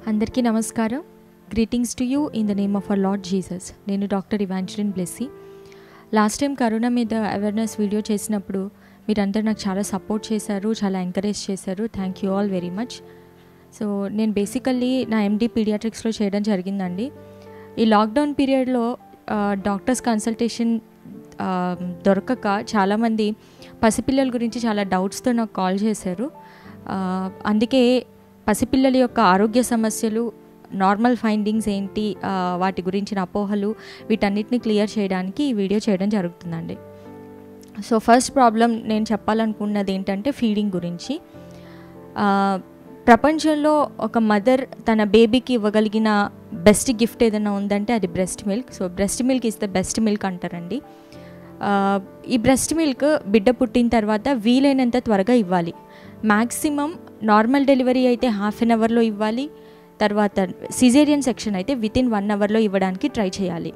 అందరికీ నమస్కారం greetings to you in the name of our lord Jesus నేను doctor Evangeline Blessy last time corona మీద awareness video చేసినప్పుడు మీరందరూ నాకు చాలా సపోర్ట్ చేశారు చాలా ఎంకరేజ్ చేశారు thank you all very much so నేను బేసికల్లీ నా ఎండి పీడియాట్రిక్స్లో చేయడం జరిగిందండి ఈ లాక్డౌన్ పీరియడ్లో డాక్టర్స్ కన్సల్టేషన్ దొరకక చాలామంది పసిపిల్లల గురించి చాలా డౌట్స్తో నాకు కాల్ చేశారు ఆ, అందుకే పసిపిల్లల యొక్క ఆరోగ్య సమస్యలు నార్మల్ ఫైండింగ్స్ ఏంటి ఆ, వాటి గురించిన అపోహలు వీటన్నిటిని క్లియర్ చేయడానికి ఈ వీడియో చేయడం జరుగుతుందండి సో ఫస్ట్ ప్రాబ్లం నేను చెప్పాలనుకున్నది ఏంటంటే ఫీడింగ్ గురించి ఆ, ప్రపంచంలో ఒక మదర్ తన బేబీకి ఇవ్వగలిగిన బెస్ట్ గిఫ్ట్ ఏదైనా ఉందంటే అది breast milk so breast milk is the best milk అంటారండి ఆ, ఈ బ్రెస్ట్ మిల్క్ బిడ్డ పుట్టిన తర్వాత వీలైనంత త్వరగా ఇవ్వాలి మ్యాక్సిమం నార్మల్ డెలివరీ అయితే హాఫ్ అన్ అవర్లో ఇవ్వాలి తర్వాత సిజేరియన్ సెక్షన్ అయితే విత్ ఇన్ వన్ అవర్లో ఇవ్వడానికి ట్రై చేయాలి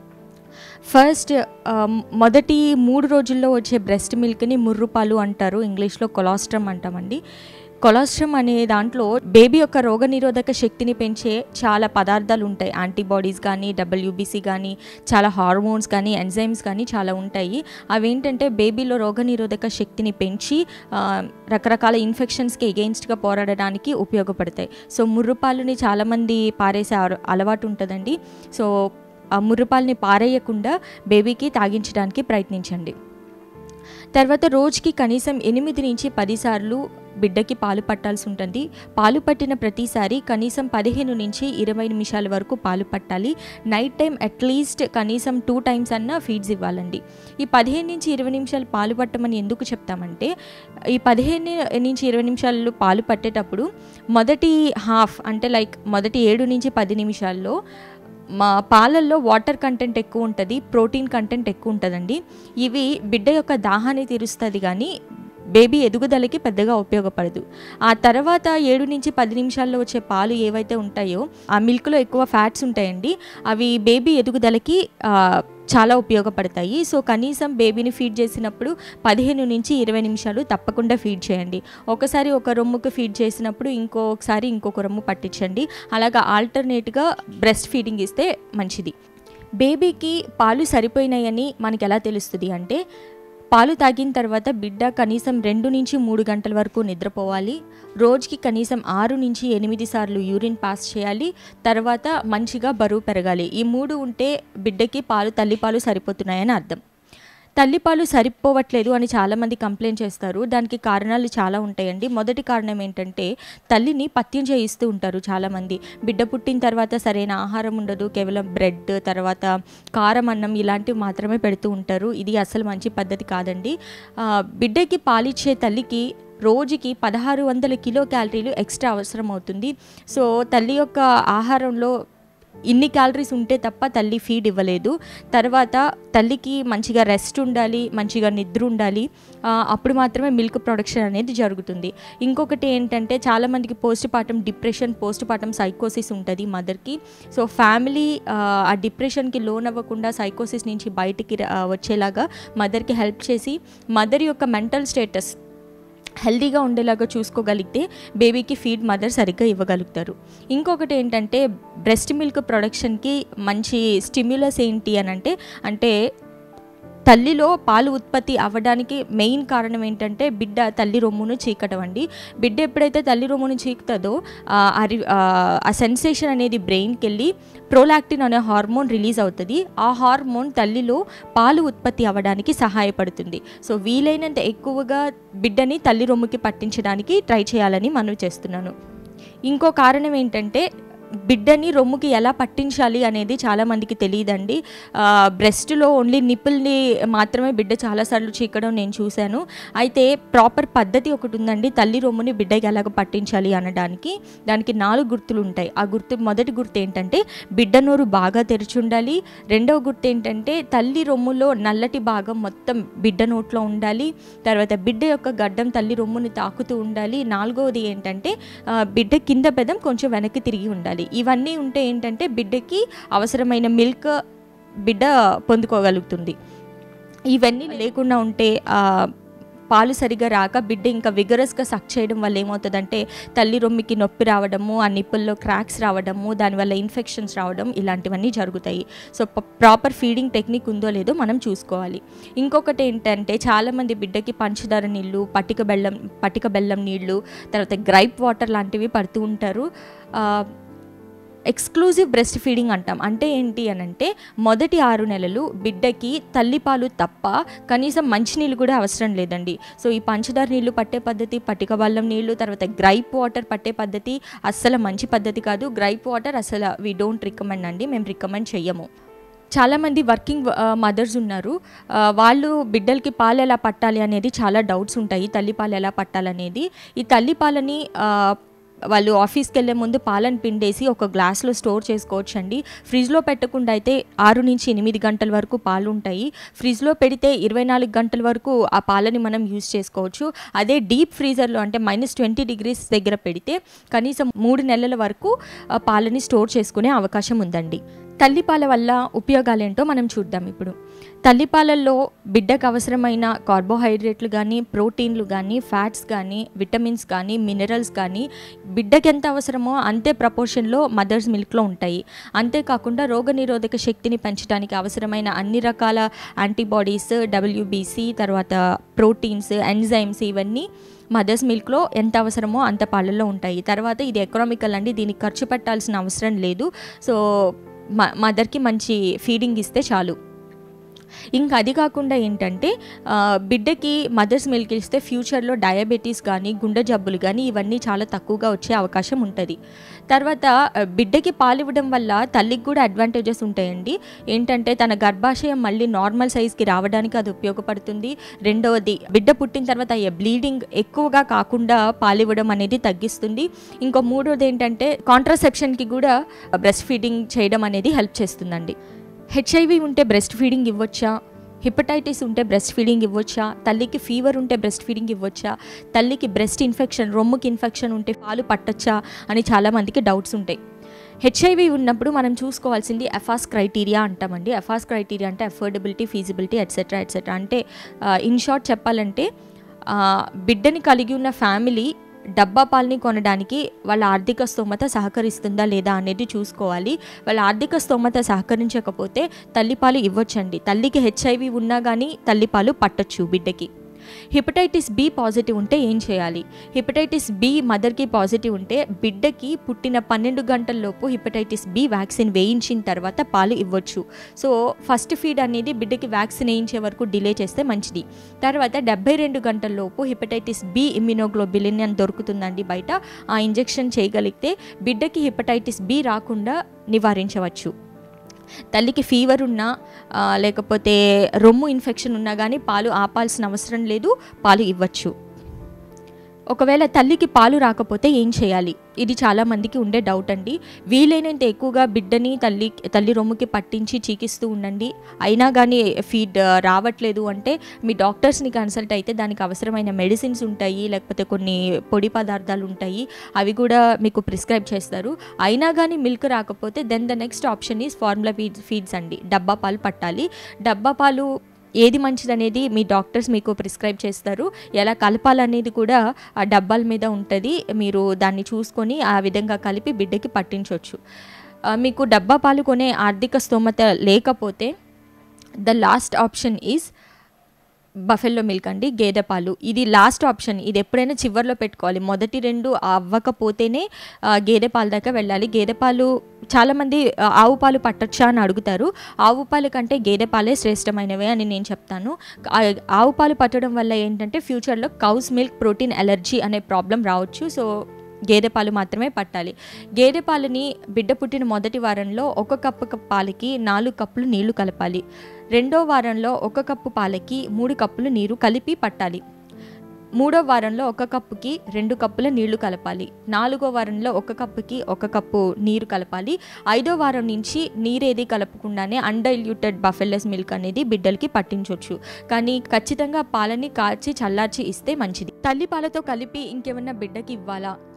ఫస్ట్ ఆ, మొదటి మూడు రోజుల్లో వచ్చే బ్రెస్ట్ మిల్క్ని ముర్రుపాలు అంటారు ఇంగ్లీష్లో కొలాస్ట్రమ్ అంటామండి కొలాస్ట్రమ్ అనే దాంట్లో బేబీ యొక్క రోగనిరోధక శక్తిని పెంచే చాలా పదార్థాలు ఉంటాయి యాంటీబాడీస్ కానీ డబ్ల్యూబీసీ కానీ చాలా హార్మోన్స్ కానీ ఎంజైమ్స్ కానీ చాలా ఉంటాయి అవి ఏంటంటే బేబీలో రోగనిరోధక శక్తిని పెంచి ఆ, రకరకాల ఇన్ఫెక్షన్స్కి ఎగెయిన్స్ట్గా పోరాడడానికి ఉపయోగపడతాయి సో ముర్రుపాలుని చాలామంది పారేసే అర- అలవాటు ఉంటుందండి సో ఆ ముర్రుపాలని పారేయకుండా బేబీకి తాగించడానికి ప్రయత్నించండి తర్వాత రోజుకి కనీసం ఎనిమిది నుంచి పది సార్లు బిడ్డకి పాలు పట్టాల్సి ఉంటుంది పాలు పట్టిన ప్రతిసారి కనీసం పదిహేను నుంచి ఇరవై నిమిషాల వరకు పాలు పట్టాలి నైట్ టైం అట్లీస్ట్ కనీసం టూ టైమ్స్ అన్న ఫీడ్స్ ఇవ్వాలండి ఈ పదిహేను నుంచి ఇరవై నిమిషాలు పాలు పట్టమని ఎందుకు చెప్తామంటే ఈ పదిహేను నుంచి ఇరవై నిమిషాలు పాలు పట్టేటప్పుడు మొదటి హాఫ్ అంటే లైక్ మొదటి ఏడు నుంచి పది నిమిషాల్లో మా పాలల్లో వాటర్ కంటెంట్ ఎక్కువ ఉంటుంది ప్రోటీన్ కంటెంట్ ఎక్కువ ఉంటుందండి ఇవి బిడ్డ యొక్క దాహాన్ని తీరుస్తుంది కానీ బేబీ ఎదుగుదలకి పెద్దగా ఉపయోగపడదు ఆ తర్వాత ఏడు నుంచి పది నిమిషాల్లో వచ్చే పాలు ఏవైతే ఉంటాయో ఆ మిల్క్లో ఎక్కువ ఫ్యాట్స్ ఉంటాయండి అవి బేబీ ఎదుగుదలకి ఆ, చాలా ఉపయోగపడతాయి సో కనీసం బేబీని ఫీడ్ చేసినప్పుడు పదిహేను నుంచి ఇరవై నిమిషాలు తప్పకుండా ఫీడ్ చేయండి ఒకసారి ఒక రొమ్ముకు ఫీడ్ చేసినప్పుడు ఇంకొకసారి ఇంకొక రొమ్ము పట్టించండి అలాగా ఆల్టర్నేట్గా బ్రెస్ట్ ఫీడింగ్ ఇస్తే మంచిది బేబీకి పాలు సరిపోయినాయని మనకి ఎలా తెలుస్తుంది అంటే పాలు తాగిన తర్వాత బిడ్డ కనీసం రెండు నుంచి మూడు గంటల వరకు నిద్రపోవాలి రోజుకి కనీసం ఆరు నుంచి ఎనిమిది సార్లు యూరిన్ పాస్ చేయాలి తర్వాత మంచిగా బరువు పెరగాలి ఈ మూడు ఉంటే బిడ్డకి పాలు తల్లిపాలు సరిపోతున్నాయని అర్థం తల్లిపాలు సరిపోవట్లేదు అని చాలామంది కంప్లైంట్ చేస్తారు దానికి కారణాలు చాలా ఉంటాయండి మొదటి కారణం ఏంటంటే తల్లిని పత్యం చేయిస్తూ ఉంటారు చాలామంది బిడ్డ పుట్టిన తర్వాత సరైన ఆహారం ఉండదు కేవలం బ్రెడ్ తర్వాత కారం అన్నం ఇలాంటివి మాత్రమే పెడుతూ ఉంటారు ఇది అసలు మంచి పద్ధతి కాదండి ఆ, బిడ్డకి పాలిచ్చే తల్లికి రోజుకి పదహారు వందల కిలో క్యాలరీలు ఎక్స్ట్రా అవసరం అవుతుంది సో తల్లి యొక్క ఆహారంలో ఇన్ని క్యాలరీస్ ఉంటే తప్ప తల్లి ఫీడ్ ఇవ్వలేదు తర్వాత తల్లికి మంచిగా రెస్ట్ ఉండాలి మంచిగా నిద్ర ఉండాలి ఆ, అప్పుడు మాత్రమే మిల్క్ ప్రొడక్షన్ అనేది జరుగుతుంది ఇంకొకటి ఏంటంటే చాలామందికి post partum depression post partum సైకోసిస్ ఉంటుంది మదర్కి సో ఫ్యామిలీ ఆ డిప్రెషన్కి లోన్ అవ్వకుండా సైకోసిస్ నుంచి బయటికి రా- వచ్చేలాగా మదర్కి హెల్ప్ చేసి మదర్ యొక్క మెంటల్ స్టేటస్ హెల్దీగా ఉండేలాగా చూసుకోగలిగితే బేబీకి ఫీడ్ మదర్ సరిగ్గా ఇవ్వగలుగుతారు ఇంకొకటి ఏంటంటే బ్రెస్ట్ మిల్క్ ప్రొడక్షన్కి మంచి స్టిమ్యులస్ ఏంటి అని అంటే అంటే తల్లిలో పాలు ఉత్పత్తి అవ్వడానికి మెయిన్ కారణం ఏంటంటే బిడ్డ తల్లి రొమ్మును చీకటం అండి బిడ్డ ఎప్పుడైతే తల్లి రొమ్మును చీకుతుందో ఆ, ఆ రి- ఆ, ఆ సెన్సేషన్ అనేది బ్రెయిన్కి వెళ్ళి ప్రోలాక్టిన్ అనే హార్మోన్ రిలీజ్ అవుతుంది ఆ హార్మోన్ తల్లిలో పాలు ఉత్పత్తి అవ్వడానికి సహాయపడుతుంది సో వీలైనంత ఎక్కువగా బిడ్డని తల్లి రొమ్ముకి పట్టించడానికి ట్రై చేయాలని మనవి చేస్తున్నాను ఇంకో కారణం ఏంటంటే బిడ్డని రొమ్ముకి ఎలా పట్టించాలి అనేది చాలామందికి తెలియదండి బ్రెస్ట్లో ఓన్లీ నిప్పుల్ని మాత్రమే బిడ్డ చాలాసార్లు చీకడం నేను చూశాను అయితే ప్రాపర్ పద్ధతి ఒకటి ఉందండి తల్లి రొమ్ముని బిడ్డకి ఎలాగ పట్టించాలి అనడానికి దానికి నాలుగు గుర్తులు ఉంటాయి ఆ గుర్తు మొదటి గుర్తు ఏంటంటే బిడ్డ నోరు బాగా తెరిచి ఉండాలి రెండవ గుర్తు ఏంటంటే తల్లి రొమ్ములో నల్లటి భాగం మొత్తం బిడ్డ నోట్లో ఉండాలి తర్వాత బిడ్డ యొక్క గడ్డం తల్లి రొమ్ముని తాకుతూ ఉండాలి నాలుగవది ఏంటంటే ఆ, బిడ్డ కింద పెదం కొంచెం వెనక్కి తిరిగి ఉండాలి ఇవన్నీ ఉంటే ఏంటంటే బిడ్డకి అవసరమైన మిల్క్ బిడ్డ పొందుకోగలుగుతుంది ఇవన్నీ లేకుండా ఉంటే ఆ, పాలు సరిగా రాక బిడ్డ ఇంకా విగరస్గా సక్ చేయడం వల్ల ఏమవుతుందంటే తల్లి రొమ్మికి నొప్పి రావడము ఆ నిప్పుల్లో క్రాక్స్ రావడము దానివల్ల ఇన్ఫెక్షన్స్ రావడం ఇలాంటివన్నీ జరుగుతాయి సో ప్రాపర్ ఫీడింగ్ టెక్నిక్ ఉందో లేదో మనం చూసుకోవాలి ఇంకొకటి ఏంటంటే చాలామంది బిడ్డకి పంచదార నీళ్ళు పటిక బెల్లం పటిక బెల్లం నీళ్ళు తర్వాత గ్రైప్ వాటర్ లాంటివి పడుతూ ఉంటారు ఆ, ఎక్స్క్లూజివ్ బ్రెస్ట్ ఫీడింగ్ అంటాం అంటే ఏంటి అని అంటే మొదటి ఆరు నెలలు బిడ్డకి తల్లిపాలు తప్ప కనీసం మంచినీళ్ళు కూడా అవసరం లేదండి సో ఈ పంచదార నీళ్ళు పట్టే పద్ధతి పట్టిక బల్లం నీళ్ళు తర్వాత గ్రైప్ వాటర్ పట్టే పద్ధతి అస్సలు మంచి పద్ధతి కాదు గ్రైప్ వాటర్ అసలు వీ డోంట్ రికమెండ్ అండి మేము రికమెండ్ చెయ్యము చాలామంది వర్కింగ్ మదర్స్ ఉన్నారు ఆ, వాళ్ళు బిడ్డలకి పాలు ఎలా పట్టాలి అనేది చాలా డౌట్స్ ఉంటాయి తల్లిపాలు ఎలా పట్టాలనేది ఈ తల్లిపాలని ఆ, వాళ్ళు ఆఫీస్కి వెళ్ళే ముందు పాలను పిండేసి ఒక గ్లాస్లో స్టోర్ చేసుకోవచ్చు అండి ఫ్రిడ్జ్లో పెట్టకుండా అయితే ఆరు నుంచి ఎనిమిది గంటల వరకు పాలు ఉంటాయి ఫ్రిడ్జ్లో పెడితే ఇరవై నాలుగు గంటల వరకు ఆ పాలని మనం యూస్ చేసుకోవచ్చు అదే డీప్ ఫ్రీజర్లో అంటే మైనస్ ట్వంటీ డిగ్రీస్ దగ్గర పెడితే కనీసం మూడు నెలల వరకు ఆ పాలని స్టోర్ చేసుకునే అవకాశం ఉందండి తల్లిపాల వల్ల ఉపయోగాలేంటో మనం చూద్దాం ఇప్పుడు తల్లిపాలల్లో బిడ్డకు అవసరమైన కార్బోహైడ్రేట్లు కానీ ప్రోటీన్లు కానీ ఫ్యాట్స్ కానీ విటమిన్స్ కానీ మినరల్స్ కానీ బిడ్డకి ఎంత అవసరమో అంతే ప్రపోర్షన్లో మదర్స్ మిల్క్లో ఉంటాయి అంతేకాకుండా రోగనిరోధక శక్తిని పెంచడానికి అవసరమైన అన్ని రకాల యాంటీబాడీస్ డబ్ల్యూబీసీ తర్వాత ప్రోటీన్స్ ఎంజైమ్స్ ఇవన్నీ మదర్స్ మిల్క్లో ఎంత అవసరమో అంత పాలల్లో ఉంటాయి తర్వాత ఇది ఎకనామికల్ అండి దీనికి ఖర్చు పెట్టాల్సిన అవసరం లేదు సో మ మదర్కి మంచి ఫీడింగ్ ఇస్తే చాలు ఇంకా అది కాకుండా ఏంటంటే ఆ, బిడ్డకి మదర్స్ మిల్క్ ఇస్తే ఫ్యూచర్లో డయాబెటీస్ కానీ గుండె జబ్బులు కానీ ఇవన్నీ చాలా తక్కువగా వచ్చే అవకాశం ఉంటుంది తర్వాత ఆ, బిడ్డకి పాలు ఇవ్వడం వల్ల తల్లికి కూడా అడ్వాంటేజెస్ ఉంటాయండి ఏంటంటే తన గర్భాశయం మళ్ళీ నార్మల్ సైజ్కి రావడానికి అది ఉపయోగపడుతుంది రెండవది బిడ్డ పుట్టిన తర్వాత అయ్యే బ్లీడింగ్ ఎక్కువగా కాకుండా పాలు ఇవ్వడం అనేది తగ్గిస్తుంది ఇంకో మూడోది ఏంటంటే కాంట్రాసెప్షన్కి కూడా బ్రెస్ట్ ఫీడింగ్ చేయడం అనేది హెల్ప్ చేస్తుందండి హెచ్ఐవి ఉంటే బ్రెస్ట్ ఫీడింగ్ ఇవ్వచ్చా హిపటైటిస్ ఉంటే బ్రెస్ట్ ఫీడింగ్ ఇవ్వచ్చా తల్లికి ఫీవర్ ఉంటే బ్రెస్ట్ ఫీడింగ్ ఇవ్వచ్చా తల్లికి బ్రెస్ట్ ఇన్ఫెక్షన్ రొమ్ముకి ఇన్ఫెక్షన్ ఉంటే పాలు పట్టచ్చా అని చాలామందికి డౌట్స్ ఉంటాయి హెచ్ఐవి ఉన్నప్పుడు మనం చూసుకోవాల్సింది ఎఫాస్ క్రైటీరియా అంటామండి ఎఫాస్ క్రైటీరియా అంటే అఫోర్డబిలిటీ ఫీజిబిలిటీ ఎట్సెట్రా ఎట్సెట్రా అంటే ఇన్ షార్ట్ చెప్పాలంటే ఆ, బిడ్డని కలిగి ఉన్న ఫ్యామిలీ డబ్బా పాలని కొనడానికి వాళ్ళ ఆర్థిక స్తోమత సహకరిస్తుందా లేదా అనేది చూసుకోవాలి వాళ్ళ ఆర్థిక స్తోమత సహకరించకపోతే తల్లిపాలు ఇవ్వచ్చండి తల్లికి హెచ్ఐవి ఉన్నా కానీ తల్లిపాలు పట్టొచ్చు బిడ్డకి హిపటైటిస్ బి పాజిటివ్ ఉంటే ఏం చేయాలి హిపటైటిస్ బి మదర్కి పాజిటివ్ ఉంటే బిడ్డకి పుట్టిన పన్నెండు గంటల్లోపు హిపటైటిస్ బి వ్యాక్సిన్ వేయించిన తర్వాత పాలు ఇవ్వచ్చు సో ఫస్ట్ ఫీడ్ అనేది బిడ్డకి వ్యాక్సిన్ వేయించే వరకు డిలే చేస్తే మంచిది తర్వాత డెబ్బై రెండు గంటల్లోపు హిపటైటిస్ బి ఇమ్యునోగ్లోబిలిన్ అని దొరుకుతుందండి బయట ఆ ఇంజెక్షన్ చేయగలిగితే బిడ్డకి హిపటైటిస్ బి రాకుండా నివారించవచ్చు తల్లికి ఫీవర్ ఉన్నా ఆ, లేకపోతే రొమ్ము ఇన్ఫెక్షన్ ఉన్నా కానీ పాలు ఆపాల్సిన అవసరం లేదు పాలు ఇవ్వచ్చు ఒకవేళ తల్లికి పాలు రాకపోతే ఏం చేయాలి ఇది చాలా మందికి ఉండే డౌట్ అండి వీలైనంత ఎక్కువగా బిడ్డని తల్లి తల్లి రొమ్ముకి పట్టించి చీకిస్తూ ఉండండి అయినా కానీ ఫీడ్ ఆ, రావట్లేదు అంటే మీ డాక్టర్స్ని కన్సల్ట్ అయితే దానికి అవసరమైన మెడిసిన్స్ ఉంటాయి లేకపోతే కొన్ని పొడి పదార్థాలు ఉంటాయి అవి కూడా మీకు ప్రిస్క్రైబ్ చేస్తారు అయినా కానీ మిల్క్ రాకపోతే then the next option is formula feeds feeds అండి డబ్బా పాలు పట్టాలి డబ్బా పాలు ఏది మంచిదనేది మీ డాక్టర్స్ మీకు ప్రిస్క్రైబ్ చేస్తారు ఎలా కలపాలనేది కూడా ఆ డబ్బాల మీద ఉంటుంది మీరు దాన్ని చూసుకొని ఆ విధంగా కలిపి బిడ్డకి పట్టించవచ్చు ఆ, మీకు డబ్బా పాలు కొనే ఆర్థిక స్తోమత లేకపోతే the last option is buffalo milk అండి గేదె పాలు ఇది లాస్ట్ ఆప్షన్ ఇది ఎప్పుడైనా చివర్లో పెట్టుకోవాలి మొదటి రెండు అవ్వకపోతేనే ఆ, గేదె పాల దాకా వెళ్ళాలి గేదె పాలు చాలామంది ఆ, ఆవు పాలు పట్టొచ్చా అని అడుగుతారు ఆవు పాలు కంటే గేదె పాలే శ్రేష్టమైనవే అని నేను చెప్తాను ఆ, ఆవు పాలు పట్టడం వల్ల ఏంటంటే ఫ్యూచర్లో కౌస్ మిల్క్ ప్రోటీన్ ఎలర్జీ అనే ప్రాబ్లం రావచ్చు సో గేదె పాలు మాత్రమే పట్టాలి గేదె పాలని బిడ్డ పుట్టిన మొదటి వారంలో ఒక కప్పు క- పాలకి నాలుగు కప్పులు నీళ్లు కలపాలి రెండో వారంలో ఒక కప్పు పాలకి మూడు కప్పులు నీరు కలిపి పట్టాలి మూడో వారంలో ఒక కప్పుకి రెండు కప్పుల నీళ్లు కలపాలి నాలుగో వారంలో ఒక కప్పుకి ఒక కప్పు నీరు కలపాలి ఐదో వారం నుంచి నీరేది కలపకుండానే అన్డైల్యూటెడ్ బఫెల్లస్ మిల్క్ అనేది బిడ్డలకి పట్టించవచ్చు కానీ ఖచ్చితంగా పాలని కాచి చల్లార్చి ఇస్తే మంచిది తల్లి పాలతో కలిపి ఇంకేమన్నా బిడ్డకి ఇవ్వాలా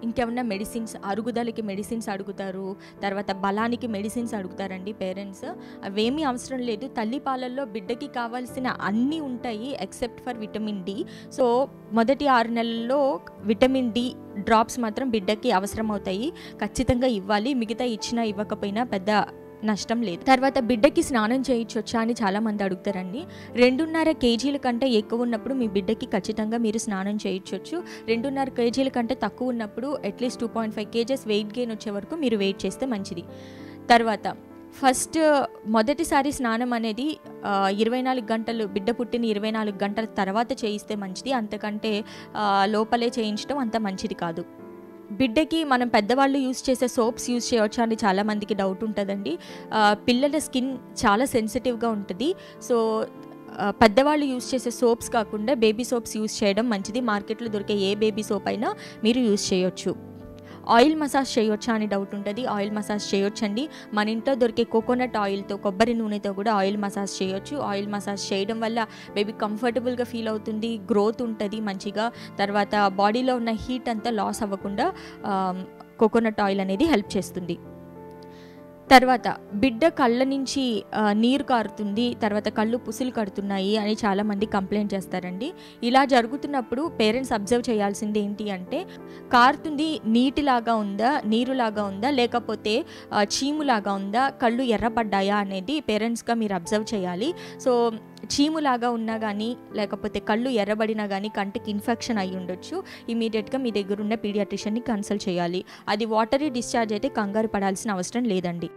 ఇంకేమన్నా మెడిసిన్స్ అరుగుదలకి మెడిసిన్స్ అడుగుతారు తర్వాత బలానికి మెడిసిన్స్ అడుగుతారండి పేరెంట్స్ అవేమీ అవసరం లేదు తల్లి పాలల్లో బిడ్డకి కావాల్సిన అన్నీ ఉంటాయి except for vitamin D so మొదటి ఆరు నెలల్లో విటమిన్ డి డ్రాప్స్ మాత్రం బిడ్డకి అవసరం అవుతాయి ఖచ్చితంగా ఇవ్వాలి మిగతా ఇచ్చినా ఇవ్వకపోయినా పెద్ద నష్టం లేదు తర్వాత బిడ్డకి స్నానం చేయించొచ్చా అని చాలామంది అడుగుతారండి రెండున్నర కేజీల కంటే ఎక్కువ ఉన్నప్పుడు మీ బిడ్డకి ఖచ్చితంగా మీరు స్నానం చేయించవచ్చు రెండున్నర కేజీల కంటే తక్కువ ఉన్నప్పుడు at least two point five kgs weight gain వచ్చే వరకు మీరు వెయిట్ చేస్తే మంచిది తర్వాత ఫస్ట్ మొదటిసారి స్నానం అనేది ఆ, ఇరవై నాలుగు గంటలు బిడ్డ పుట్టిన ఇరవై నాలుగు గంటల తర్వాత చేయిస్తే మంచిది అంతకంటే ఆ, లోపలే చేయించడం అంత మంచిది కాదు బిడ్డకి మనం పెద్దవాళ్ళు యూస్ చేసే సోప్స్ యూస్ చేయవచ్చా అని చాలామందికి డౌట్ ఉంటుందండి ఆ, పిల్లల స్కిన్ చాలా సెన్సిటివ్గా ఉంటుంది సో ఆ, పెద్దవాళ్ళు యూస్ చేసే సోప్స్ కాకుండా బేబీ సోప్స్ యూస్ చేయడం మంచిది మార్కెట్లో దొరికే ఏ బేబీ సోప్ అయినా మీరు యూస్ చేయొచ్చు ఆయిల్ మసాజ్ చేయొచ్చా అని డౌట్ ఉంటుంది ఆయిల్ మసాజ్ చేయొచ్చండి మన ఇంట్లో దొరికే కోకోనట్ ఆయిల్తో కొబ్బరి నూనెతో కూడా ఆయిల్ మసాజ్ చేయొచ్చు ఆయిల్ మసాజ్ చేయడం వల్ల బేబీ కంఫర్టబుల్గా ఫీల్ అవుతుంది గ్రోత్ ఉంటుంది మంచిగా తర్వాత బాడీలో ఉన్న హీట్ అంతా లాస్ అవ్వకుండా కోకోనట్ ఆయిల్ అనేది హెల్ప్ చేస్తుంది తర్వాత బిడ్డ కళ్ళ నుంచి ఆ, నీరు కారుతుంది తర్వాత కళ్ళు పుసులు కడుతున్నాయి అని చాలామంది కంప్లైంట్ చేస్తారండి ఇలా జరుగుతున్నప్పుడు పేరెంట్స్ అబ్జర్వ్ చేయాల్సింది ఏంటి అంటే కారుతుంది నీటిలాగా ఉందా నీరులాగా ఉందా లేకపోతే ఆ, చీములాగా ఉందా కళ్ళు ఎర్రబడ్డాయా అనేది పేరెంట్స్గా మీరు అబ్జర్వ్ చేయాలి సో చీములాగా ఉన్నా కానీ లేకపోతే కళ్ళు ఎర్రబడినా కానీ కంటికి ఇన్ఫెక్షన్ అయి ఉండొచ్చు ఇమీడియట్గా మీ దగ్గర ఉన్న పీడియాట్రిషియన్ని కన్సల్ట్ చేయాలి అది వాటరీ డిశ్చార్జ్ అయితే కంగారు పడాల్సిన అవసరం లేదండి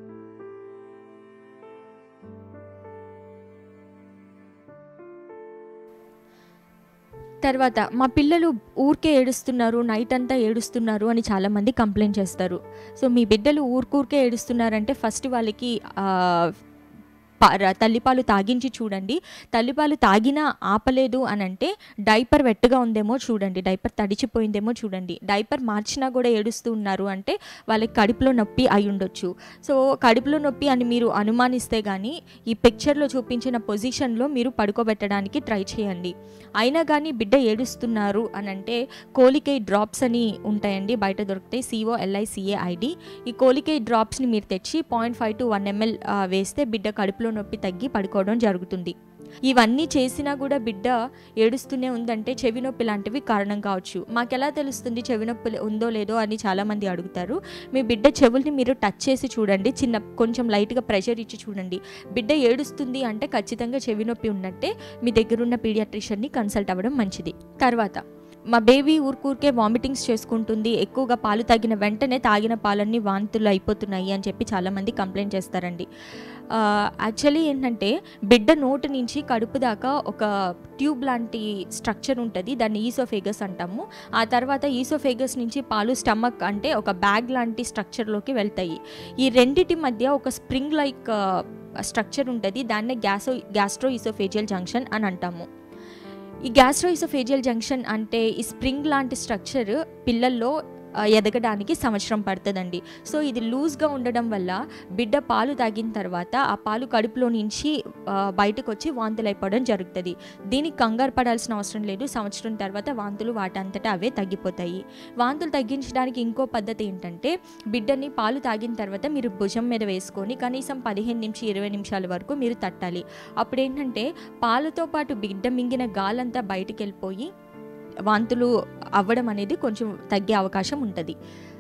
తర్వాత మా పిల్లలు ఊరికే ఏడుస్తున్నారు నైట్ అంతా ఏడుస్తున్నారు అని చాలామంది కంప్లైంట్ చేస్తారు సో మీ బిడ్డలు ఊరికూరికే ఏడుస్తున్నారంటే ఫస్ట్ వాళ్ళకి ఆ, పా- ర- తల్లిపాలు తాగించి చూడండి తల్లిపాలు తాగినా ఆపలేదు అని అంటే డైపర్ వెట్టగా ఉందేమో చూడండి డైపర్ తడిచిపోయిందేమో చూడండి డైపర్ మార్చినా కూడా ఏడుస్తూ ఉన్నారు అంటే వాళ్ళకి కడుపులో నొప్పి అయి ఉండొచ్చు సో కడుపులో నొప్పి అని మీరు అనుమానిస్తే కానీ ఈ పిక్చర్లో చూపించిన పొజిషన్లో మీరు పడుకోబెట్టడానికి ట్రై చేయండి అయినా కానీ బిడ్డ ఏడుస్తున్నారు అని అంటే కోలికై డ్రాప్స్ అని ఉంటాయండి బయట దొరుకుతాయి సిఓ ఎల్ఐసిఏ ఐడి ఈ కోలికై డ్రాప్స్ని మీరు తెచ్చి point five to one ml వేస్తే బిడ్డ కడుపులో నొప్పి తగ్గి పడుకోవడం జరుగుతుంది ఇవన్నీ చేసినా కూడా బిడ్డ ఏడుస్తూనే ఉందంటే చెవి నొప్పి లాంటివి కారణం కావచ్చు మాకెలా తెలుస్తుంది చెవి నొప్పి ఉందో లేదో అని చాలామంది అడుగుతారు మీ బిడ్డ చెవుల్ని మీరు టచ్ చేసి చూడండి చిన్న కొంచెం లైట్గా ప్రెషర్ ఇచ్చి చూడండి బిడ్డ ఏడుస్తుంది అంటే ఖచ్చితంగా చెవి నొప్పి ఉన్నట్టే మీ దగ్గరున్న పీడియాట్రిషియన్ని కన్సల్ట్ అవ్వడం మంచిది తర్వాత మా బేబీ ఊరికూరికే వామిటింగ్స్ చేసుకుంటుంది ఎక్కువగా పాలు తాగిన వెంటనే తాగిన పాలన్నీ వాంతులు అయిపోతున్నాయి అని చెప్పి చాలామంది కంప్లైంట్ చేస్తారండి యాక్చువల్లీ ఏంటంటే బిడ్డ నోటి నుంచి కడుపు దాకా ఒక ట్యూబ్ లాంటి స్ట్రక్చర్ ఉంటుంది దాన్ని ఈసోఫేగస్ అంటాము ఆ తర్వాత ఈసోఫేగస్ నుంచి పాలు స్టమక్ అంటే ఒక బ్యాగ్ లాంటి స్ట్రక్చర్లోకి వెళ్తాయి ఈ రెండిటి మధ్య ఒక స్ప్రింగ్ లైక్ స్ట్రక్చర్ ఉంటుంది దాన్నే గ్యాసో గ్యాస్ట్రో ఈసోఫేజియల్ జంక్షన్ అని అంటాము ఈ గ్యాస్ట్రోఇసోఫేజియల్ జంక్షన్ అంటే ఈ స్ప్రింగ్ లాంటి స్ట్రక్చర్ పిల్లల్లో ఆ, ఎదగడానికి సంవత్సరం పడుతుందండి సో ఇది లూజ్గా ఉండడం వల్ల బిడ్డ పాలు తాగిన తర్వాత ఆ పాలు కడుపులో నుంచి ఆ, బయటకు వచ్చి వాంతులు అయిపోవడం జరుగుతుంది దీనికి కంగారు పడాల్సిన అవసరం లేదు సంవత్సరం తర్వాత వాంతులు వాటంతటా అవే తగ్గిపోతాయి వాంతులు తగ్గించడానికి ఇంకో పద్ధతి ఏంటంటే బిడ్డని పాలు తాగిన తర్వాత మీరు భుజం మీద వేసుకొని కనీసం పదిహేను నుంచి ఇరవై నిమిషాల వరకు మీరు తట్టాలి అప్పుడు ఏంటంటే పాలతో పాటు బిడ్డ మింగిన గాలంతా బయటికి వెళ్ళిపోయి వాంతులు అవ్వడం అనేది కొంచెం తగ్గే అవకాశం ఉంటుంది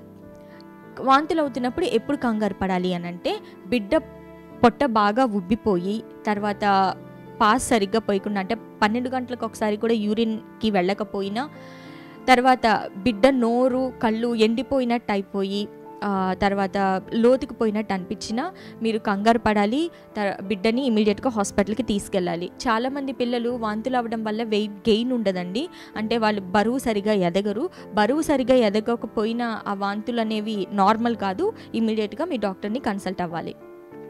వాంతులు అవుతున్నప్పుడు ఎప్పుడు కంగారు పడాలి అని అంటే బిడ్డ పొట్ట బాగా ఉబ్బిపోయి తర్వాత పాస్ సరిగ్గా పోయకుండా అంటే పన్నెండు గంటలకు ఒకసారి కూడా యూరిన్కి వెళ్ళకపోయినా తర్వాత బిడ్డ నోరు కళ్ళు ఎండిపోయినట్టు అయిపోయి ఆ, తర్వాత లోతుకు పోయినట్టు అనిపించినా మీరు కంగారు పడాలి తర్- బిడ్డని ఇమీడియట్గా హాస్పిటల్కి తీసుకెళ్ళాలి చాలామంది పిల్లలు వాంతులు అవ్వడం వల్ల వెయిట్ గెయిన్ ఉండదండి అంటే వాళ్ళు బరువు సరిగా ఎదగరు బరువు సరిగా ఎదగకపోయినా ఆ వాంతులు అనేవి నార్మల్ కాదు ఇమీడియట్గా మీ డాక్టర్ని కన్సల్ట్ అవ్వాలి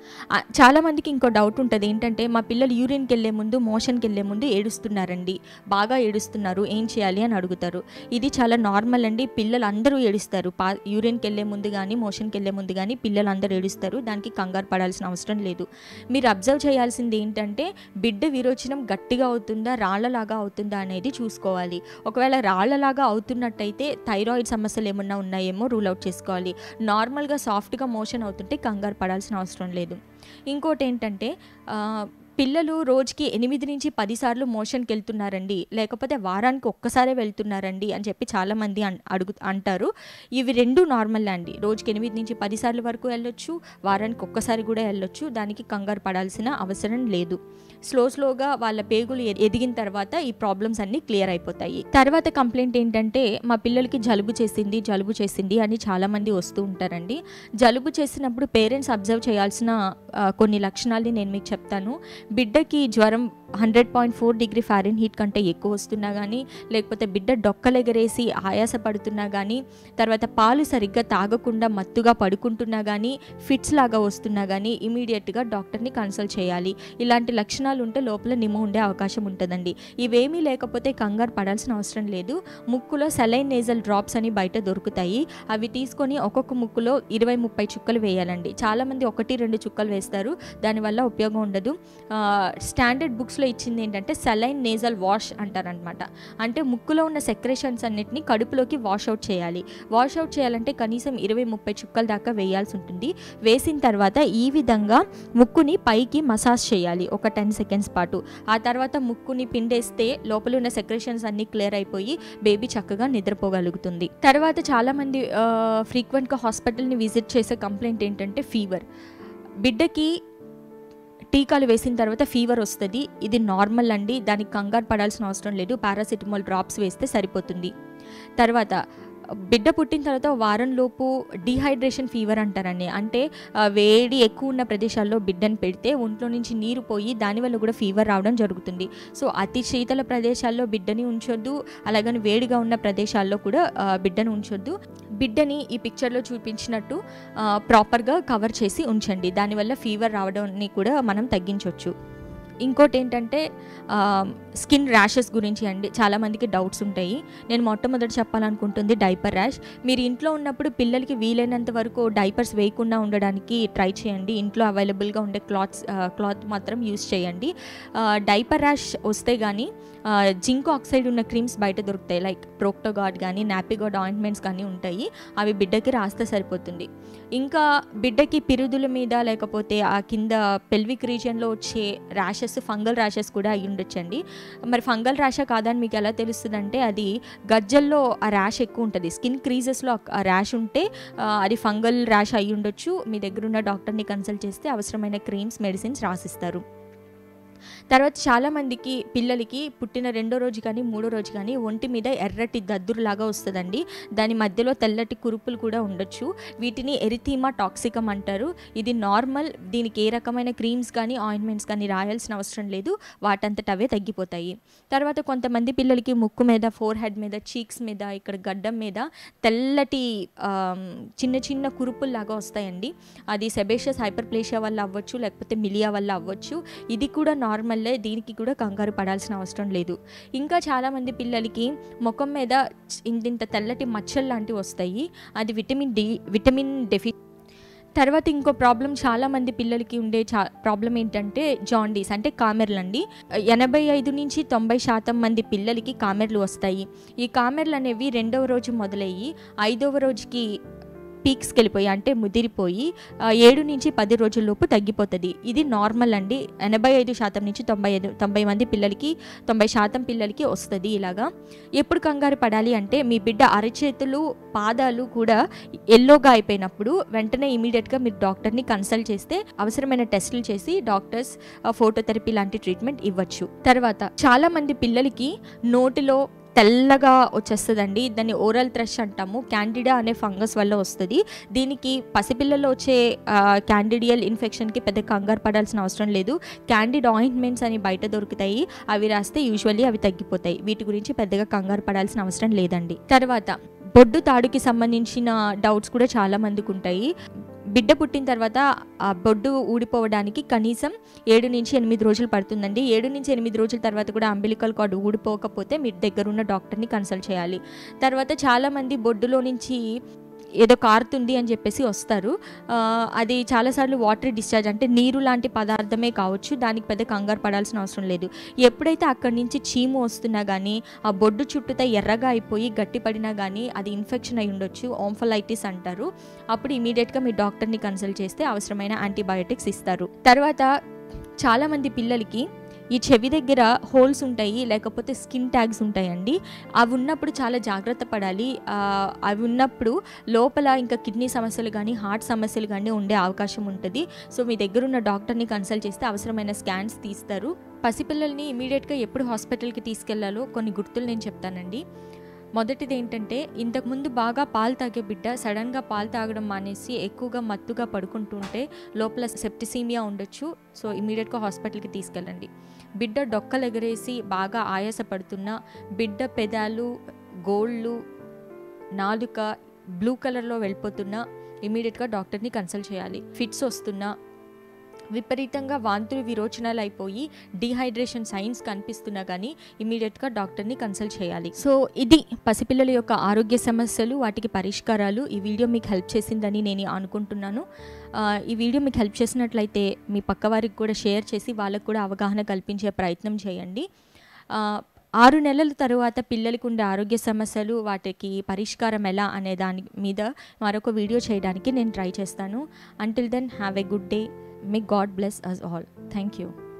ఆ, చాలా మందికి ఇంకో డౌట్ ఉంటుంది ఏంటంటే మా పిల్లలు యూరిన్కి వెళ్ళే ముందు మోషన్కి వెళ్ళే ముందు ఏడుస్తున్నారండి బాగా ఏడుస్తున్నారు ఏం చేయాలి అని అడుగుతారు ఇది చాలా నార్మల్ అండి పిల్లలు అందరూ ఏడుస్తారు పా యూరిన్కి వెళ్ళే ముందు కానీ మోషన్కి వెళ్ళే ముందు కానీ పిల్లలు అందరూ ఏడుస్తారు దానికి కంగారు పడాల్సిన అవసరం లేదు మీరు అబ్జర్వ్ చేయాల్సింది ఏంటంటే బిడ్డ విరోచనం గట్టిగా అవుతుందా రాళ్లలాగా అవుతుందా అనేది చూసుకోవాలి ఒకవేళ రాళ్లలాగా అవుతున్నట్టయితే థైరాయిడ్ సమస్యలు ఏమన్నా ఉన్నాయేమో రూల్ అవుట్ చేసుకోవాలి నార్మల్గా సాఫ్ట్గా మోషన్ అవుతుంటే కంగారు పడాల్సిన అవసరం లేదు ఇంకోటి ఏంటంటే ఆ, పిల్లలు రోజుకి ఎనిమిది నుంచి పది సార్లు మోషన్కి వెళ్తున్నారండి లేకపోతే వారానికి ఒక్కసారే వెళ్తున్నారండి అని చెప్పి చాలామంది అన్ అడుగు అంటారు ఇవి రెండు నార్మల్ అండి రోజుకి ఎనిమిది నుంచి పది సార్లు వరకు వెళ్ళొచ్చు వారానికి ఒక్కసారి కూడా వెళ్ళొచ్చు దానికి కంగారు పడాల్సిన అవసరం లేదు స్లో స్లోగా వాళ్ళ పేగులు ఎ- ఎదిగిన తర్వాత ఈ ప్రాబ్లమ్స్ అన్నీ క్లియర్ అయిపోతాయి తర్వాత కంప్లైంట్ ఏంటంటే మా పిల్లలకి జలుబు చేసింది జలుబు చేసింది అని చాలామంది వస్తూ ఉంటారండి జలుబు చేసినప్పుడు పేరెంట్స్ అబ్జర్వ్ చేయాల్సిన ఆ, కొన్ని లక్షణాలని నేను మీకు చెప్తాను బిడ్డకి జ్వరం hundred point four degree Fahrenheit కంటే ఎక్కువ వస్తున్నా కానీ లేకపోతే బిడ్డ డొక్కలెగరేసి ఆయాస పడుతున్నా కానీ తర్వాత పాలు సరిగ్గా తాగకుండా మత్తుగా పడుకుంటున్నా కానీ ఫిట్స్ లాగా వస్తున్నా కానీ ఇమీడియట్గా డాక్టర్ని కన్సల్ట్ చేయాలి ఇలాంటి లక్షణాలు ఉంటే లోపల నిమ్మ ఉండే అవకాశం ఉంటుందండి ఇవేమీ లేకపోతే కంగారు పడాల్సిన అవసరం లేదు ముక్కులో సెలైన్ నేజల్ డ్రాప్స్ అని బయట దొరుకుతాయి అవి తీసుకొని ఒక్కొక్క ముక్కులో ఇరవై ముప్పై చుక్కలు వేయాలండి చాలామంది ఒకటి రెండు చుక్కలు వేస్తారు దానివల్ల ఉపయోగం ఉండదు స్టాండర్డ్ బుక్స్లో ఇచ్చింది ఏంటంటే సెలైన్ నేజల్ వాష్ అంటారనమాట అంటే ముక్కులో ఉన్న సెక్రేషన్స్ అన్నిటిని కడుపులోకి వాష్ అవుట్ చేయాలి వాష్ అవుట్ చేయాలంటే కనీసం ఇరవై ముప్పై చుక్కల దాకా వేయాల్సి ఉంటుంది వేసిన తర్వాత ఈ విధంగా ముక్కుని పైకి మసాజ్ చేయాలి ఒక టెన్ సెకండ్స్ పాటు ఆ తర్వాత ముక్కుని పిండేస్తే లోపల ఉన్న సెక్రేషన్స్ అన్ని క్లియర్ అయిపోయి బేబీ చక్కగా నిద్రపోగలుగుతుంది తర్వాత చాలామంది ఫ్రీక్వెంట్గా హాస్పిటల్ని విజిట్ చేసే కంప్లైంట్ ఏంటంటే ఫీవర్ బిడ్డకి టీకాలు వేసిన తర్వాత ఫీవర్ వస్తుంది ఇది నార్మల్ అండి దానికి కంగారు పడాల్సిన అవసరం లేదు పారాసిటమాల్ డ్రాప్స్ వేస్తే సరిపోతుంది తర్వాత బిడ్డ పుట్టిన తర్వాత వారం లోపు డిహైడ్రేషన్ ఫీవర్ అంటారండి అంటే ఆ, వేడి ఎక్కువ ఉన్న ప్రదేశాల్లో బిడ్డను పెడితే ఒంట్లో నుంచి నీరు పోయి దానివల్ల కూడా ఫీవర్ రావడం జరుగుతుంది సో అతి శీతల ప్రదేశాల్లో బిడ్డని ఉంచొద్దు అలాగని వేడిగా ఉన్న ప్రదేశాల్లో కూడా ఆ, బిడ్డను ఉంచొద్దు బిడ్డని ఈ పిక్చర్లో చూపించినట్టు ఆ, ప్రాపర్గా కవర్ చేసి ఉంచండి దానివల్ల ఫీవర్ రావడాన్ని కూడా మనం తగ్గించవచ్చు ఇంకోటి ఏంటంటే ఆ, స్కిన్ ర్యాషెస్ గురించి అండి చాలామందికి డౌట్స్ ఉంటాయి నేను మొట్టమొదటి చెప్పాలనుకుంటుంది డైపర్ ర్యాష్ మీరు ఇంట్లో ఉన్నప్పుడు పిల్లలకి వీలైనంత వరకు డైపర్స్ వేయకుండా ఉండడానికి ట్రై చేయండి ఇంట్లో అవైలబుల్గా ఉండే క్లాత్స్ క్లాత్ మాత్రం యూస్ చేయండి ఆ, డైపర్ ర్యాష్ వస్తే కానీ జింక్ ఆక్సైడ్ ఉన్న క్రీమ్స్ బయట దొరుకుతాయి లైక్ ప్రోక్టోగాడ్ కానీ నాపిగాడ్ ఆయింట్మెంట్స్ కానీ ఉంటాయి అవి బిడ్డకి రాస్తే సరిపోతుంది ఇంకా బిడ్డకి పిరుదుల మీద లేకపోతే ఆ కింద పెల్విక్ రీజియన్లో వచ్చే ర్యాషెస్ ఫంగల్ ర్యాషెస్ కూడా అయి ఉండొచ్చండి మరి ఫంగల్ ర్యాషా కాదని మీకు ఎలా తెలుస్తుందంటే అది గజ్జల్లో ఆ ర్యాష్ ఎక్కువ ఉంటుంది స్కిన్ క్రీజెస్లో ఆ ర్యాష్ ఉంటే ఆ, అది ఫంగల్ ర్యాష్ అయి ఉండొచ్చు మీ దగ్గర ఉన్న డాక్టర్ని కన్సల్ట్ చేస్తే అవసరమైన క్రీమ్స్ మెడిసిన్స్ రాసిస్తారు తర్వాత చాలామందికి పిల్లలకి పుట్టిన రెండో రోజు కానీ మూడో రోజు కానీ ఒంటి మీద ఎర్రటి దద్దురులాగా వస్తుందండి దాని మధ్యలో తెల్లటి కురుపులు కూడా ఉండొచ్చు వీటిని ఎరిథీమా టాక్సికం అంటారు ఇది నార్మల్ దీనికి ఏ రకమైన క్రీమ్స్ కానీ ఆయింట్మెంట్స్ కానీ రాయాల్సిన అవసరం లేదు వాటంతట అవే తగ్గిపోతాయి తర్వాత కొంతమంది పిల్లలకి ముక్కు మీద ఫోర్ హెడ్ మీద చీక్స్ మీద ఇక్కడ గడ్డం మీద తెల్లటి ఆమ్, చిన్న చిన్న కురుపుల్లాగా వస్తాయండి అది సెబేషియస్ హైపర్ప్లేషియా వల్ల అవ్వచ్చు లేకపోతే మిలియా వల్ల అవ్వచ్చు ఇది కూడా నార్మల్లే దీనికి కూడా కంగారు పడాల్సిన అవసరం లేదు ఇంకా చాలామంది పిల్లలకి ముఖం మీద చ్- ఇంతింత తెల్లటి మచ్చలు లాంటివి వస్తాయి అది విటమిన్ డి విటమిన్ డెఫి తర్వాత ఇంకో ప్రాబ్లం చాలా మంది పిల్లలకి ఉండే చా ప్రాబ్లం ఏంటంటే జాండీస్ అంటే కామెర్లు అండి ఎనభై ఐదు నుంచి తొంభై శాతం మంది పిల్లలకి కామెర్లు వస్తాయి ఈ కామెర్లు అనేవి రెండవ రోజు మొదలయ్యి ఐదవ రోజుకి పీక్స్కి వెళ్ళిపోయి అంటే ముదిరిపోయి ఆ, ఏడు నుంచి పది రోజుల్లోపు తగ్గిపోతుంది ఇది నార్మల్ అండి ఎనభై ఐదు శాతం నుంచి తొంభై ఐదు తొంభై మంది పిల్లలకి తొంభై శాతం పిల్లలకి వస్తుంది ఇలాగా ఎప్పుడు కంగారు పడాలి అంటే మీ బిడ్డ అరచేతులు పాదాలు కూడా ఎల్లోగా అయిపోయినప్పుడు వెంటనే ఇమీడియట్గా మీరు డాక్టర్ని కన్సల్ట్ చేస్తే అవసరమైన టెస్టులు చేసి డాక్టర్స్ ఫోటోథెరపీ లాంటి ట్రీట్మెంట్ ఇవ్వచ్చు తర్వాత చాలా మంది పిల్లలకి నోటిలో తెల్లగా వచ్చేస్తుందండి దాన్ని ఓరల్ థ్రష్ అంటాము క్యాండిడా అనే ఫంగస్ వల్ల వస్తుంది దీనికి పసిపిల్లల్లో వచ్చే క్యాండిడియల్ ఇన్ఫెక్షన్కి పెద్ద కంగారు పడాల్సిన అవసరం లేదు క్యాండిడ్ ఆయింట్మెంట్స్ అని బయట దొరుకుతాయి అవి రాస్తే యూజువల్లీ అవి తగ్గిపోతాయి వీటి గురించి పెద్దగా కంగారు పడాల్సిన అవసరం లేదండి తర్వాత బొడ్డు తాడుకి సంబంధించిన డౌట్స్ కూడా చాలా మందికి ఉంటాయి బిడ్డ పుట్టిన తర్వాత ఆ బొడ్డు ఊడిపోవడానికి కనీసం ఏడు నుంచి ఎనిమిది రోజులు పడుతుందండి ఏడు నుంచి ఎనిమిది రోజుల తర్వాత కూడా అంబిలికల్ కార్డు ఊడిపోకపోతే మీ దగ్గరున్న డాక్టర్ని కన్సల్ట్ చేయాలి తర్వాత చాలామంది బొడ్డులో నుంచి ఏదో కారుతుంది అని చెప్పేసి వస్తారు ఆ, అది చాలాసార్లు వాటర్ డిశ్చార్జ్ అంటే నీరు లాంటి పదార్థమే కావచ్చు దానికి పెద్ద కంగారు పడాల్సిన అవసరం లేదు ఎప్పుడైతే అక్కడి నుంచి చీము వస్తున్నా కానీ ఆ బొడ్డు చుట్టూతా ఎర్రగా అయిపోయి గట్టిపడినా కానీ అది ఇన్ఫెక్షన్ అయి ఉండొచ్చు ఓంఫలైటిస్ అంటారు అప్పుడు ఇమీడియట్గా మీ డాక్టర్ని కన్సల్ట్ చేస్తే అవసరమైన యాంటీబయాటిక్స్ ఇస్తారు తర్వాత చాలామంది పిల్లలకి ఈ చెవి దగ్గర హోల్స్ ఉంటాయి లేకపోతే స్కిన్ ట్యాగ్స్ ఉంటాయండి అవి ఉన్నప్పుడు చాలా జాగ్రత్త పడాలి ఆ, అవి ఉన్నప్పుడు లోపల ఇంకా కిడ్నీ సమస్యలు కానీ హార్ట్ సమస్యలు కానీ ఉండే అవకాశం ఉంటుంది సో మీ దగ్గర ఉన్న డాక్టర్ని కన్సల్ట్ చేస్తే అవసరమైన స్కాన్స్ తీస్తారు పసిపిల్లల్ని ఇమీడియట్గా ఎప్పుడు హాస్పిటల్కి తీసుకెళ్లాలో కొన్ని గుర్తులు నేను చెప్తానండి మొదటిది ఏంటంటే ఇంతకుముందు బాగా పాలు తాగే బిడ్డ సడన్గా పాలు తాగడం మానేసి ఎక్కువగా మత్తుగా పడుకుంటుంటే లోపల సెప్టిసీమియా ఉండొచ్చు సో ఇమీడియట్గా హాస్పిటల్కి తీసుకెళ్ళండి బిడ్డ డొక్కలు ఎగరేసి బాగా ఆయాసపడుతున్నా బిడ్డ పెదాలు గోళ్ళు నాలుక బ్లూ కలర్లో వెళ్ళిపోతున్నా ఇమీడియట్గా డాక్టర్ని కన్సల్ట్ చేయాలి ఫిట్స్ వస్తున్నా విపరీతంగా వాంతులు విరోచనాలు అయిపోయి డిహైడ్రేషన్ సైన్స్ కనిపిస్తున్నా కానీ ఇమీడియట్గా డాక్టర్ని కన్సల్ట్ చేయాలి సో ఇది పసిపిల్లల యొక్క ఆరోగ్య సమస్యలు వాటికి పరిష్కారాలు ఈ వీడియో మీకు హెల్ప్ చేసిందని నేను అనుకుంటున్నాను ఆ, ఈ వీడియో మీకు హెల్ప్ చేసినట్లయితే మీ పక్కవారికి కూడా షేర్ చేసి వాళ్ళకు కూడా అవగాహన కల్పించే ప్రయత్నం చేయండి ఆ, ఆరు నెలల తరువాత పిల్లలకు ఉండే ఆరోగ్య సమస్యలు వాటికి పరిష్కారం ఎలా అనే దాని మీద మరొక వీడియో చేయడానికి నేను ట్రై చేస్తాను until then have a good day may God bless us all thank you